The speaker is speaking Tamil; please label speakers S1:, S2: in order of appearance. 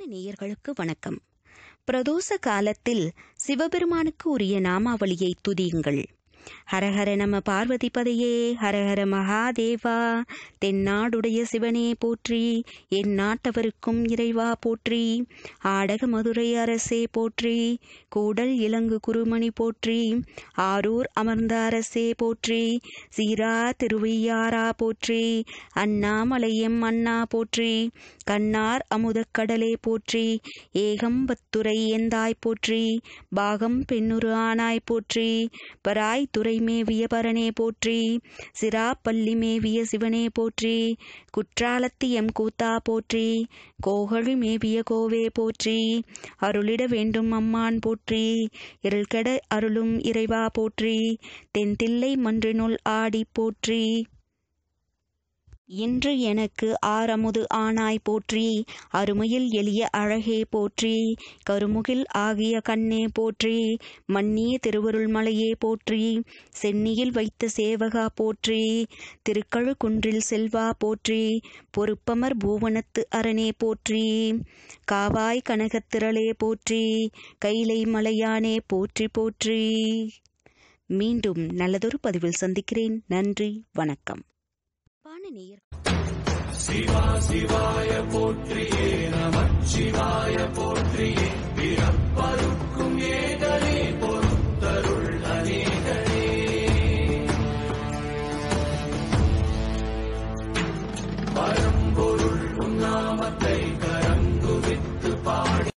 S1: நேயர்களுக்கு வணக்கம் பிரதோஷ காலத்தில் சிவபெருமானுக்கு உரிய நாமாவளியை துதியுங்கள் ஹரஹர நம பார்வதி பதையே ஹரஹர மகாதேவா தென்னாடுடைய சிவனே போற்றி என் நாட்டவருக்கும் இறைவா போற்றி ஆடக மதுரை அரசே போற்றி கூடல் இலங்கு குருமணி போற்றி ஆரூர் அமர்ந்த அரசே போற்றி சீரா திருவையாரா போற்றி அண்ணாமலையம் அண்ணா போற்றி கண்ணார் அமுதக்கடலே போற்றி ஏகம்பத்துரை எந்தாய் போற்றி பாகம் பெண்ணுரு ஆனாய் போற்றி பராய் துறை மேவிய பரனே போற்றி சிராப்பள்ளி மேவிய சிவனே போற்றி குற்றாலத்தி எம் கூத்தா போற்றி கோகழி மேவிய கோவே போற்றி அருளிட வேண்டும் அம்மான் போற்றி இருள்கெட அருளும் இறைவா போற்றி தென்தில்லை மன்றினுள் ஆடி போற்றி இன்று எனக்கு ஆரமுது ஆனாய் போற்றி அருமையில் எளிய அழகே போற்றி கருமுகில் ஆகிய கண்ணே போற்றி மன்னிய திருவருள் மலையே போற்றி சென்னியில் வைத்த சேவகா போற்றி திருக்கழு குன்றில் செல்வா போற்றி பொறுப்பமர் பூவனத்து அரணே போற்றி காவாய் கனகத்திரளே போற்றி கைலை மலையானே போற்றி போற்றி மீண்டும் நல்லதொரு பதிவில் சந்திக்கிறேன் நன்றி வணக்கம் அன்பான நேயர்
S2: சிவா சிவாய போற்றியே நம சிவாய போற்றியே பிறப்பருக்கும் ஏதலே